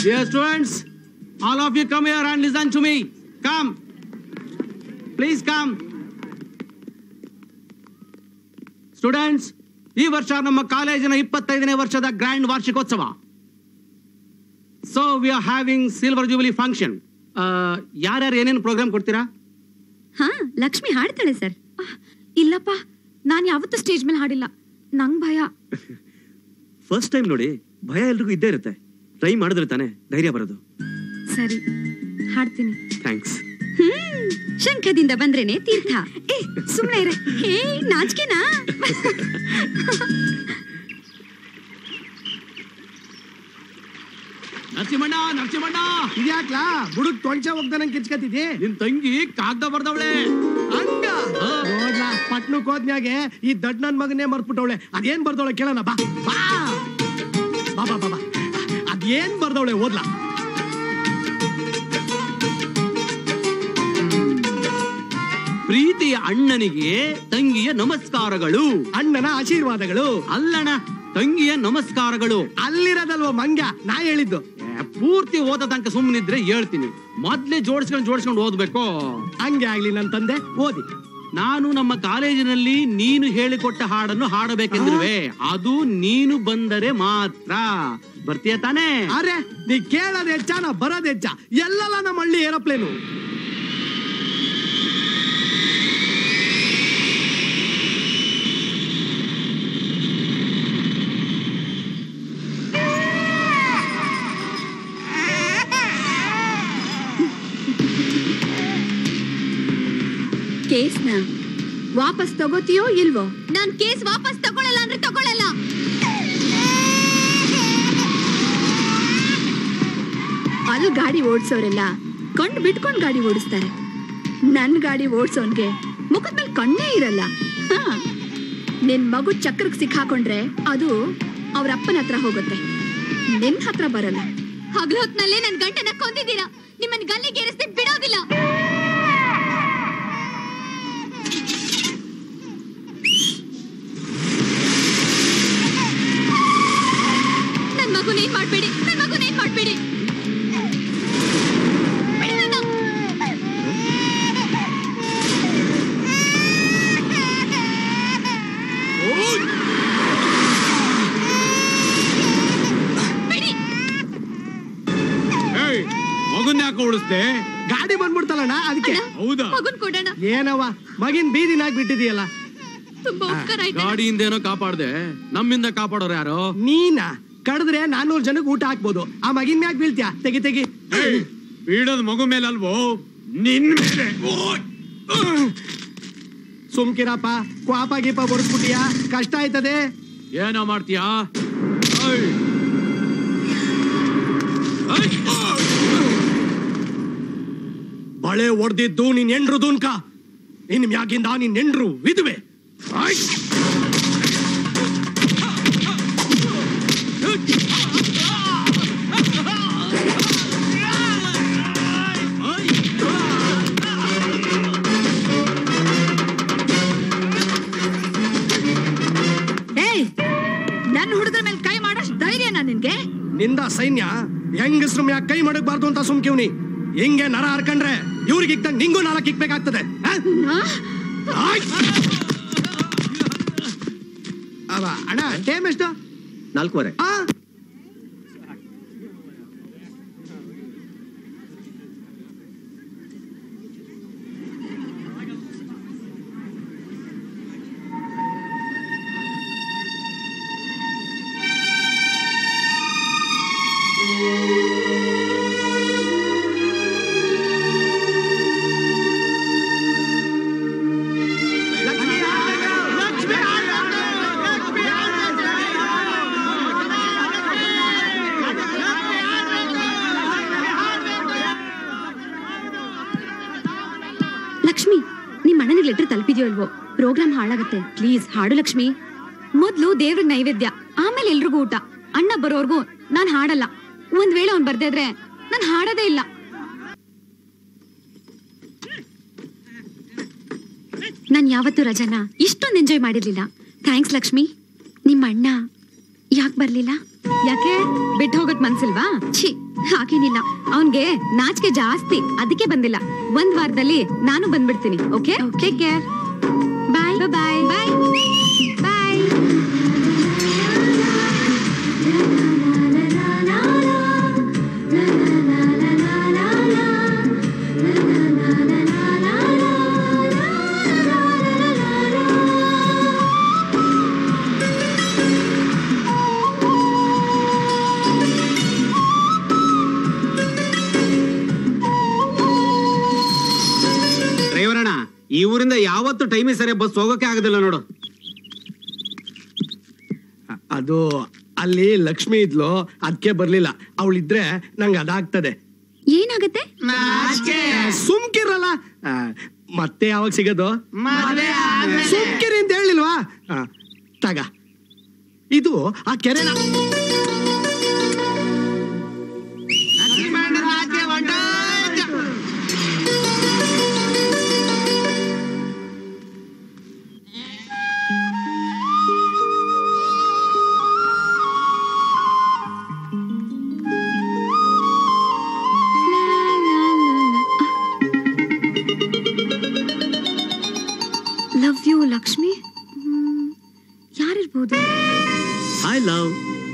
Dear students, all of you come here and listen to me. Come. Please come. Students ಈ ವರ್ಷ ನಮ್ಮ ಕಾಲೇಜಿನ ಇಪ್ಪತ್ತೈದನೇ ವರ್ಷದ ಗ್ರ್ಯಾಂಡ್ ವಾರ್ಷಿಕೋತ್ಸವ so we are having silver jubilee function ಯಾರ್ಯಾರು ಏನೇನು ಪ್ರೋಗ್ರಾಮ್ ಕೊಡ್ತೀರಾ ಹಾ ಲಕ್ಷ್ಮಿ ಹಾಡ್ತಾಳೆ ಸರ್ ಇಲ್ಲಪ್ಪ ನಾನ್ ಯಾವತ್ತೂ ಸ್ಟೇಜ್ ಮೇಲೆ ಹಾಡಿಲ್ಲ ನಂಗ್ ಭಯ ಫಸ್ಟ್ ಟೈಮ್ ನೋಡಿ ಭಯ ಎಲ್ರಿಗೂ ಇದ್ದೇ ಇರುತ್ತೆ ಟ್ರೈ ಮಾಡಿದ್ರೆ ತಾನೆ ಧೈರ್ಯ ಬರೋದು ಸರಿ ಹಾಡ್ತೀನಿ ಥ್ಯಾಂಕ್ಸ್ ಹ್ಮ್ ಶಂಖದಿಂದ ಬಂದ್ರೇನೆ ತೀರ್ಥ ಏ ಸುಮ್ನೆ ಇರೆ ಹೇ ನಾಚಿಕೆನಾ ನರಸಿಂಹಣ್ಣ ನರಸಿಂಹಣ್ಣ ಇದ್ಯಾಕ್ಲಾ ಬುಡುಕ್ ತೊಂಚ ಹೋಗ್ದಾನಂಗ್ ಕಿಚ್ಕತ್ತಿದ್ದಿ ನಿನ್ ತಂಗಿ ಕಾಗ್ದ ಬರ್ದವಳೆ ಹಂಗ ನೋಡ್ಲಾ ಪಟ್ನಕ್ ಹೋದ್ಮ್ಯಾಗೆ ಈ ದಡ್ ನನ್ ಮಗನೇ ಮರ್ತ್ಬಿಟ್ಟವಳೆ ಅದೇನ್ ಬರ್ದವಳೆ ಕೇಳೋಣ ಬಾ ಬಾ ಬಾ ಬಾ ಬಾ ಬಾ ಅದೇನ್ ಬರ್ದವಳೆ ಓದ್ಲಾ ಪ್ರೀತಿಯ ಅಣ್ಣನಿಗೆ ತಂಗಿಯ ನಮಸ್ಕಾರಗಳು ಅಣ್ಣನ ಆಶೀರ್ವಾದಗಳು ಅಲ್ಲಣ್ಣ ತಂಗಿಯ ನಮಸ್ಕಾರಗಳು ಅಲ್ಲಿರೋದಲ್ವ ಮಂಗ್ಯ ನಾ ಹೇಳಿದ್ದು ಏ, ಪೂರ್ತಿ ಓದ ತನಕ ಸುಮ್ಮನಿದ್ರೆ ಹೇಳ್ತೀನಿ ಮೊದ್ಲೇ ಜೋಡಿಸ್ಕೊಂಡು ಜೋಡಿಸ್ಕೊಂಡು ಓದ್ಬೇಕು ಹಂಗೆ ಆಗ್ಲಿ ನನ್ ತಂದೆ ಓದಿ ನಾನು ನಮ್ಮ ಕಾಲೇಜಿನಲ್ಲಿ ನೀನು ಹೇಳಿಕೊಟ್ಟ ಹಾಡನ್ನು ಹಾಡಬೇಕೆಂದಿರುವೆ ಅದು ನೀನು ಬಂದರೆ ಮಾತ್ರ ಬರ್ತೀಯ ತಾನೇ ಅರೆ ನೀ ಕೇಳೋದ್ ಹೆಚ್ಚ ನಾ ಬರೋದ್ ಹೆಚ್ಚ ಎಲ್ಲಲ್ಲ ನಮ್ಮ ಹಳ್ಳಿ ಏರೋಪ್ಲೇನು ಕೇಸ್ನ ವಾಪಸ್ ತಗೋತೀಯೋ ಇಲ್ವೋ ನಾನ್ ಕೇಸ್ ವಾಪಸ್ ತಗೊಳಲ್ಲ ಅಂದ್ರೆ ತಗೊಳಲ್ಲ ಅಲ್ಲಿ ಗಾಡಿ ಓಡಿಸೋರೆಲ್ಲ ಕಣ್ಣು ಬಿಟ್ಕೊಂಡು ಗಾಡಿ ಓಡಿಸ್ತಾರೆ ನನ್ನ ಗಾಡಿ ಓಡಿಸೋನ್ಗೆ ಮುಖದ ಮೇಲೆ ಕಣ್ಣೇ ಇರಲ್ಲ ಹಾ. ನಿನ್ ಮಗು ಚಕ್ರಕ್ಕೆ ಸಿಕ್ಕಾಕೊಂಡ್ರೆ ಅದು ಅವ್ರ ಅಪ್ಪನ ಹತ್ರ ಹೋಗುತ್ತೆ ನಿನ್ ಹತ್ರ ಬರಲ್ಲ ಹಗಲು ಹೊತ್ನಲ್ಲೇ ನನ್ ಗಂಟನ ಕೊಂದಿದ್ದೀರಾ ನಿಮ್ಮನ್ ಗಲ್ಲಿಗೆ ಏರಿಸ್ದೆ ಬಿಡೋದಿಲ್ಲ ನನ್ ಮಗುನೇನ್ ಮಾಡ್ಬೇಡಿ ನನ್ ಮಗುನೇನ್ ಮಾಡ್ಬೇಡಿ ಬಿಡಿ ನನ್ನ. ಬಿಡಿ ಮಗನ್ ಯಾಕೆ ಓಡಿಸ್ದೆ ಗಾಡಿ ಬಂದ್ಬಿಡ್ತಲ್ಲಣ್ಣ ಅದಕ್ಕೆ ಅಣ್ಣ, ಹೌದಾ ಮಗುನ್ ಕೊಡೋಣ ಏನವ್ವ ಮಗಿನ್ ಬೀದಿನಾಗ್ ಬಿಟ್ಟಿದೀಯಲ್ಲ ತುಂಬಾ ಉಪಕಾರ ಆಯ್ತು ಗಾಡಿಯಿಂದ ಏನೋ ಕಾಪಾಡ್ದೆ ನಮ್ಮಿಂದ ಕಾಪಾಡೋರು ಯಾರು ನೀನಾ ಕಡಿದ್ರೆ ನಾನೂರು ಜನಕ್ಕೆ ಊಟ ಹಾಕ್ಬೋದು ಆ ಮಗಿನ್ ಮ್ಯಾಗ್ ಬೀಳ್ತ್ಯಾ ತೆಗಿ ತೆಗಿ ಬೀಳೋದ್ ಮಗು ಮೇಲೆ ಅಲ್ವೋ ನಿನ್ ಮೇಲೆ ಸುಮ್ಕಿರಪ್ಪ ಕ್ವಾಪ ಗೀಪ ಬರ್ಸ್ಬಿಟ್ಟಿಯಾ ಕಷ್ಟ ಆಯ್ತದೆ ಏನೋ ಮಾಡ್ತೀಯಾ ಐ. ಐ. ಬಳೆ ಒಡ್ದಿದ್ದು ನಿನ್ ಎಂಡ್ರು ದೂನ್ಕ ಇನ್ ಮ್ಯಾಗಿಂದ ನಿನ್ ಎಂಡ್ರು ವಿಧುವೆ ಆಯ್. ಏಯ್ ನನ್ನ ಹುಡುಗರ ಮೇಲೆ ಕೈ ಮಾಡೋಷ್ಟು ಧೈರ್ಯನಾ ನಿನ್ಗೆ ನಿಂದ ಸೈನ್ಯ ಹೆಂಗಸ್ರು ಮ್ಯಾಗ್ ಕೈ ಮಾಡಕ್ಬಾರ್ದು ಅಂತ ಸುಮ್ಕಿವ್ನಿ ಹಿಂಗೆ ನರ ಹರ್ಕಂಡ್ರೆ ಇವ್ರಿಗೆ ಇಕ್ದಂಗ್ ನಿಂಗೂ ನಾಲ್ಕು ಇಕ್ಬೇಕಾಗ್ತದೆ ಆ? ಆಯ್. ಅವ ಅಣ್ಣ ಟೈಮ್ ಎಷ್ಟು ನಾಲ್ಕೂವರೆ ಆ ಲಕ್ಷ್ಮಿ ನಿಮ್ ಅಣ್ಣನಿಗೆ ಲೆಟರ್ ತಲುಪಿದ್ಯೋ ಇಲ್ವೋ ಪ್ರೋಗ್ರಾಮ್ ಹಾಳಾಗತ್ತೆ ಪ್ಲೀಸ್ ಹಾಡು ಲಕ್ಷ್ಮಿ ಮೊದ್ಲು ದೇವ್ರಿಗೆ ನೈವೇದ್ಯ ಆಮೇಲೆ ಎಲ್ರಿಗೂ ಊಟ ಅಣ್ಣ ಬರೋರ್ಗು ನಾನ್ ಹಾಡಲ್ಲ ಒಂದ್ ವೇಳೆ ಅವ್ನ್ ಬರ್ದೇ ಇದ್ರೆ ನಾನ್ ಹಾಡೋದೇ ಇಲ್ಲ ನಾನ್ ಯಾವತ್ತೂ ರಜಾನ ಇಷ್ಟೊಂದು ಎಂಜಾಯ್ ಮಾಡಿರ್ಲಿಲ್ಲ ಥ್ಯಾಂಕ್ಸ್ ಲಕ್ಷ್ಮಿ ನಿಮ್ಮ ಅಣ್ಣ ಯಾಕೆ ಬರ್ಲಿಲ್ಲ ಯಾಕೆ ಬಿಟ್ಟು ಹೋಗಕ್ ಮನ್ಸಿಲ್ವಾ ಛೀ ಹಾಗೇನಿಲ್ಲ ಅವನ್ಗೆ ನಾಚಿಕೆ ಜಾಸ್ತಿ ಅದಕ್ಕೆ ಬಂದಿಲ್ಲ ಒಂದ್ ವಾರದಲ್ಲಿ ನಾನು ಬಂದ್ಬಿಡ್ತೀನಿ okay take care bye bye bye bye driver ಅಣ್ಣ ಈ ಊರಿಂದ ಯಾವತ್ತು ಟೈಮಿಗೆ ಸರಿ ಬಸ್ ಹೋಗೋಕೆ ಆಗೋದಿಲ್ಲ ನೋಡು ಅದು ಅಲ್ಲಿ ಲಕ್ಷ್ಮಿ ಇದ್ಲು ಅದಕ್ಕೆ ಬರ್ಲಿಲ್ಲ ಅವಳಿದ್ರೆ ನಂಗೆ ಅದಾಗ್ತದೆ ಏನಾಗತ್ತೆ ಸುಮ್ಕಿರಲ್ಲ ಆ, ಮತ್ತೆ ಯಾವಾಗ ಸಿಗೋದು ಸುಮ್ಕಿರಿ ಅಂತ ಹೇಳಿಲ್ವಾ ಆ, ತಗ ಇದು ಆ ಕೆರೆನ ಲವ್ ಯು ಲಕ್ಷ್ಮಿ ಹ್ಮ್, ಯಾರಿರ್ಬೋದು ಐ ಲವ್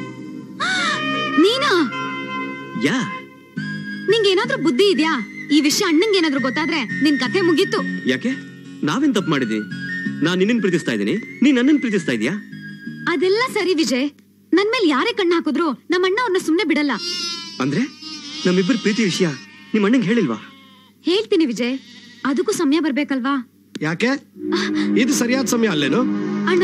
ನೀನಾ ಯಾ ನಿಂಗೇನಾದ್ರೂ ಬುದ್ಧಿ ಇದ್ಯಾ ಈ ವಿಷಯ ಅಣ್ಣಂಗೆ ಏನಾದ್ರೂ ಗೊತ್ತಾದ್ರೆ ನಿನ್ ಕಥೆ ಮುಗೀತು ಯಾಕೆ ನಾವೇನ್ ತಪ್ಪು ಮಾಡಿದ್ವಿ ನಾನ್ ನಿನ್ನನ್ ಪ್ರೀತಿಸ್ತಾ ಇದ್ದೀನಿ ನೀನ್ ನನ್ನನ್ ಪ್ರೀತಿಸ್ತಾ ಇದೀಯಾ ಅದೆಲ್ಲ ಸರಿ ವಿಜಯ್ ನನ್ ಮೇಲೆ ಯಾರೇ ಕಣ್ಣು ಹಾಕಿದ್ರು ನಮ್ಮ ಅಣ್ಣ ಅವ್ರನ್ನ ಸುಮ್ನೆ ಬಿಡಲ್ಲ ಅಂದ್ರೆ ನಮ್ಮಿಬ್ಬರ ಪ್ರೀತಿ ವಿಷಯ ನಿಮ್ ಅಣ್ಣಂಗೆ ಹೇಳಿಲ್ವಾ ಹೇಳ್ತೀನಿ ವಿಜಯ್ ಅದಕ್ಕೂ ಸಮಯ ಬರ್ಬೇಕಲ್ವಾ ಯಾಕೆ ಇದು ಸರಿಯಾದ ಸಮಯ ಅಲ್ಲೇನು ಅಣ್ಣ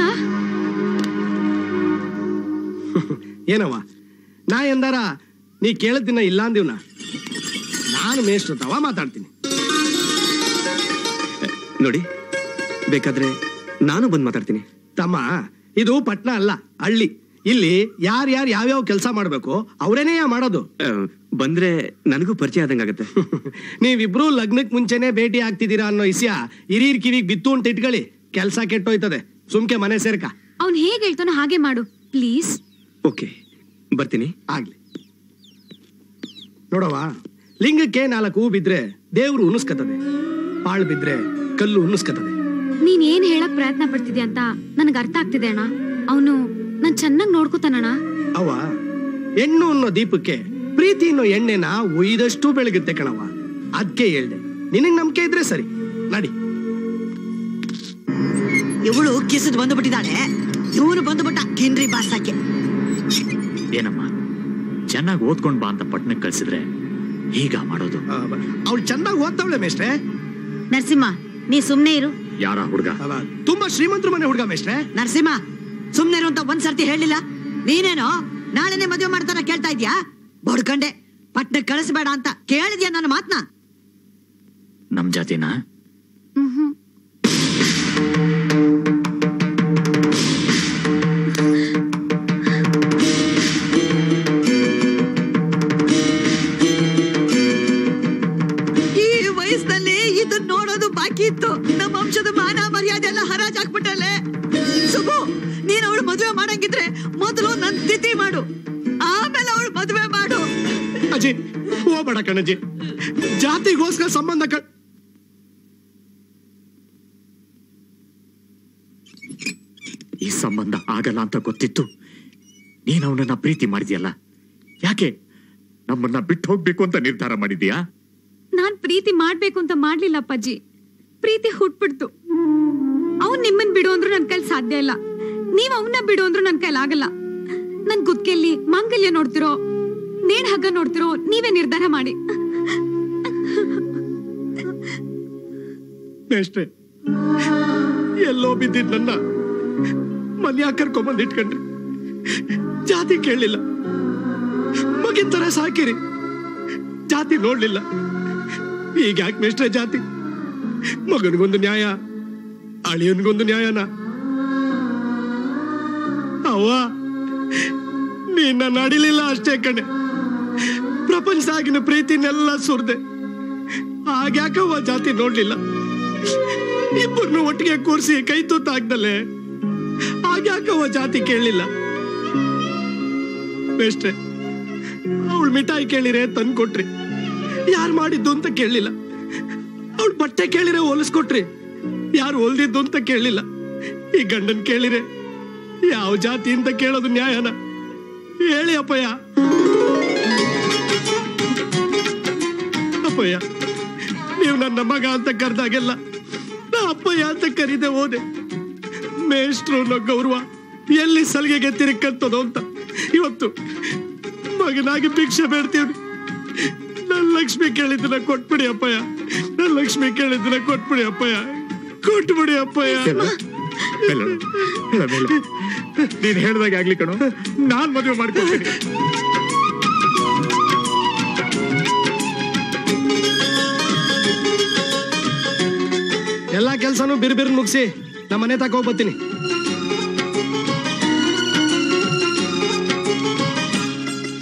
ಏನವ್ವ ನಾ ಎಂದಾರ ನೀ ಕೇಳದಿನ ಇಲ್ಲ ಅಂದಿವ್ನ ನಾನು ಮೇಷ್ಟ್ರ ತವ ಮಾತಾಡ್ತೀನಿ ನೋಡಿ ಬೇಕಾದ್ರೆ ನಾನು ಬಂದ್ ಮಾತಾಡ್ತೀನಿ ತಮ್ಮ ಇದು ಪಟ್ನ ಅಲ್ಲ ಹಳ್ಳಿ ಇಲ್ಲಿ ಯಾರ್ಯಾರು ಯಾವ್ಯಾವ ಕೆಲಸ ಮಾಡ್ಬೇಕು ಅವರೇನೇ ಮಾಡೋದು ಆ, ಬಂದ್ರೆ ನನಗೂ ಪರಿಚಯ ಆದಂಗಾಗತ್ತೆ ನೀವಿಬ್ರು ಲಗ್ನಕ್ ಮುಂಚೆನೆ ಭೇಟಿ ಆಗ್ತಿದ್ದೀರಾ ಅನ್ನೋ ಇಸ್ಯ ಹಿರಿಯರ್ ಕಿವಿಗ್ ಬಿತ್ತು ಅಂತ ಇಟ್ಕೊಳ್ಳಿ ಕೆಲ್ಸ ಕೆಟ್ಟೋಯ್ತದೆ ಸುಮ್ಕೆ ಮನೆ ಸೇರ್ಕ ಅವ್ನ್ ಹೇಗ್ ಹೇಳ್ತಾನೋ ಹಾಗೆ ಮಾಡು ಪ್ಲೀಸ್ ಓಕೆ ಬರ್ತೀನಿ ಆಗ್ಲಿ ನೋಡವ್ವ ಲಿಂಗಕ್ಕೆ ನಾಲ್ಕು ಹೂ ಬಿದ್ರೆ ದೇವ್ರು ಉಣಿಸ್ಕತದೆ ಪಾಳು ಬಿದ್ರೆ ಕಲ್ಲು ಉಣಿಸ್ಕತದೆ ನೀನ್ ಏನ್ ಹೇಳಕ್ ಪ್ರಯತ್ನ ಪಡ್ತಿದ್ಯಾ ಅಂತ ನನಗ್ ಅರ್ಥ ಆಗ್ತಿದೆ ಅಣ್ಣ ಅವನು ನಾನ್ ಚೆನ್ನಾಗ್ ನೋಡ್ಕೋತಾನಣ್ಣ ಅವ್ವ ಹೆಣ್ಣು ಅನ್ನೋ ದೀಪಕ್ಕೆ ಪ್ರೀತಿ ಅನ್ನೋ ಎಣ್ಣೆನ ಒಯ್ದಷ್ಟು ಬೆಳಗುತ್ತೆ ಕಣವ್ವ ಅದ್ಕೆ ಹೇಳ್ದೆ ನಿನಗ್ ನಂಬಿಕೆ ಇದ್ರೆ ಸರಿ ನಡಿ ಇವಳು ಕಿಸಿದ್ ಬಂದ್ಬಿಟ್ಟಿದ್ದಾಳೆ ಇವನು ಬಂದ್ಬಿಟ್ಟ ಕಿನ್ರಿ ಬಾಸಕ್ಕೆ ಏನಮ್ಮ ಚೆನ್ನಾಗಿ ಓದ್ಕೊಂಡ್ ಬಾ ಅಂತ ಪಟ್ನಕ್ಕೆ ಕಳ್ಸಿದ್ರೆ ಹೀಗ ಮಾಡೋದು ಅವಳು ಚೆನ್ನಾಗಿ ಓದ್ತಾವಳೆ ಮೇಷ್ಟ್ರೆ ನರಸಿಂಹ ನೀ ಸುಮ್ನೆ ಇರು ಯಾರ ಹುಡುಗ ಅವ ತುಂಬಾ ಶ್ರೀಮಂತರ ಮನೆ ಹುಡುಗ ಮೇಷ್ಟ್ರೆ ನರಸಿಂಹ ಸುಮ್ನೆ ಇರು ಅಂತ ಒಂದ್ ಸರ್ತಿ ಹೇಳಿಲ್ಲ ನೀನೇನೋ ನಾಳೆನೆ ಮದುವೆ ಮಾಡ್ತಾರ ಕೇಳ್ತಾ ಇದ್ಯಾ ಬಡ್ಕಂಡೆ ಪಟ್ನಕ್ಕೆ ಕಳಿಸ್ಬೇಡ ಅಂತ ಕೇಳಿದ್ಯಾ ನನ್ನ ಮಾತ್ನ ನಮ್ ಜಾತಿನ ಈ ವಯಸ್ಸಿನಲ್ಲಿ ಇದನ್ನ ನೋಡೋದು ಬಾಕಿ ಇತ್ತು ನಮ್ಮ ವಂಶದ ಮಾನ ಮರ್ಯಾದೆ ಎಲ್ಲ ಹರಾಜ್ ಹಾಕ್ಬಿಟ್ಟಲೆ ಸುಬು ನೀನ್ ಅವಳು ಮದುವೆ ಮಾಡಂಗಿದ್ರೆ ಮೊದಲು ನನ್ ತಿಥಿ ಮಾಡು ಆಮೇಲೆ ಅವಳು ಮದುವೆ ಮಾಡು ಅಜ್ಜಿ ಹೋಗ್ಬೇಡ ಕಣಜ್ಜಿ ಜಾತಿಗೋಸ್ಕರ ಸಂಬಂಧ ಕ ಈ ಸಂಬಂಧ ಆಗಲ್ಲ ಅಂತ ಗೊತ್ತಿತ್ತು ನೀನ್ ಅವನನ್ನ ಪ್ರೀತಿ ಮಾಡಿದ್ಯಲ್ಲ ಯಾಕೆ ನಮ್ಮನ್ನ ಬಿಟ್ಟು ಹೋಗ್ಬೇಕು ಅಂತ ನಿರ್ಧಾರ ಮಾಡಿದ್ಯಾ ನಾನ್ ಪ್ರೀತಿ ಮಾಡ್ಬೇಕು ಅಂತ ಮಾಡ್ಲಿಲ್ಲ ಅಪ್ಪಾಜಿ ಪ್ರೀತಿ ಹುಟ್ಬಿಡ್ತು ಅವ್ನ್ ನಿಮ್ಮನ್ ಬಿಡು ಅಂದ್ರೂ ನನ್ ಕೈಲಿ ಸಾಧ್ಯ ಇಲ್ಲ ನೀವ್ ಅವನ್ನ ಬಿಡು ಅಂದ್ರೂ ನನ್ ಕೈಲಿ ಆಗಲ್ಲ ನನ್ ಗುತ್ಕೆಲ್ಲಿ ಮಾಂಗಲ್ಯ ನೋಡ್ತಿರೋ ನೇಣ್ ಹಗ್ಗ ನೋಡ್ತಿರೋ ನೀವೇ ನಿರ್ಧಾರ ಮಾಡಿ ಮೇಷ್ಟ್ರೆ ಎಲ್ಲೋ ಬಿದ್ದಿದ್ ನನ್ನ ಮನ್ಯಾಗ ಕರ್ಕೊಂಬಂದ್ ಇಟ್ಕೊಂಡ್ರಿ ಜಾತಿ ಕೇಳಲಿಲ್ಲ ಮಗಿನ ತರ ಸಾಕಿರಿ ಜಾತಿ ನೋಡ್ಲಿಲ್ಲ ಈಗ ಯಾಕೆ ಮೇಷ್ಟ್ರೆ ಜಾತಿ ಮಗನಿಗೊಂದು ನ್ಯಾಯ ಅಳಿಯನ್ಗೊಂದು ನ್ಯಾಯನ ಅವ್ವ ನೀನ್ನ ನಡಿಲಿಲ್ಲ ಅಷ್ಟೇ ಕಣೆ ಪ್ರಪಂಚದಾಗಿನ ಪ್ರೀತಿನೆಲ್ಲ ಸುರ್ದೆ ಆಗ್ಯಾಕವ್ವ ಜಾತಿ ನೋಡ್ಲಿಲ್ಲ ಇಬ್ಬರನ್ನು ಒಟ್ಟಿಗೆ ಕೂರಿಸಿ ಕೈ ತುತ್ತಾಗ್ದಲೆ ಆಗ್ಯಾಕವ್ವ ಜಾತಿ ಕೇಳಲಿಲ್ಲ ಬೇಷ್ಟ್ರೆ ಅವಳು ಮಿಠಾಯಿ ಕೇಳಿರೆ ತಂದು ಕೊಟ್ರಿ ಯಾರು ಮಾಡಿದ್ದು ಅಂತ ಕೇಳಲಿಲ್ಲ ಅವಳು ಬಟ್ಟೆ ಕೇಳಿರೆ ಹೊಲಿಸ್ಕೊಟ್ರಿ ಯಾರು ಹೊಲ್ದಿದ್ದು ಅಂತ ಕೇಳಲಿಲ್ಲ ಈ ಗಂಡನ್ ಕೇಳಿರೆ ಯಾವ ಜಾತಿ ಅಂತ ಕೇಳೋದು ನ್ಯಾಯನ ಹೇಳಿ ಅಪ್ಪಯ್ಯ ಅಪ್ಪಯ್ಯ ನೀವು ನನ್ನ ಮಗ ಅಂತ ಕರೆದಾಗೆಲ್ಲ ನಾ ಅಪ್ಪಯ್ಯ ಅಂತ ಕರೀದೆ ಹೋದೆ ಮೇಷ್ಟ್ರು ಅನ್ನೋ ಗೌರವ ಎಲ್ಲಿ ಸಲಿಗೆಗೆ ತಿರುಕಂತದೋ ಅಂತ ಇವತ್ತು ಮಗನಾಗಿ ಭಿಕ್ಷೆ ಬೇಡ್ತೀವಿ ನನ್ನ ಲಕ್ಷ್ಮಿ ಕೇಳಿದ್ದನ್ನ ಕೊಟ್ಬಿಡಿ ಅಪ್ಪಯ್ಯ ನನ್ನ ಲಕ್ಷ್ಮಿ ಕೇಳಿದ್ದನ್ನ ಕೊಟ್ಬಿಡಿ ಅಪ್ಪಯ್ಯ ಕೊಟ್ಬಿಡಿ ಅಪ್ಪಯ್ಯ ಮೇಲು, ಹೇಳು, ಮೇಲು. ನೀನ್ ಹೇಳ್ದಾಗ ಆಗ್ಲಿ ಕಣೋ ನಾನ್ ಮದುವೆ ಮಾಡ್ಕೊತೀನಿ ಎಲ್ಲಾ ಕೆಲ್ಸನೂ ಬಿರ್ ಬಿರ್ ಮುಗಿಸಿ ನಮ್ಮ ಮನೆ ತಕ ಹೋಗ್ಬತ್ತೀನಿ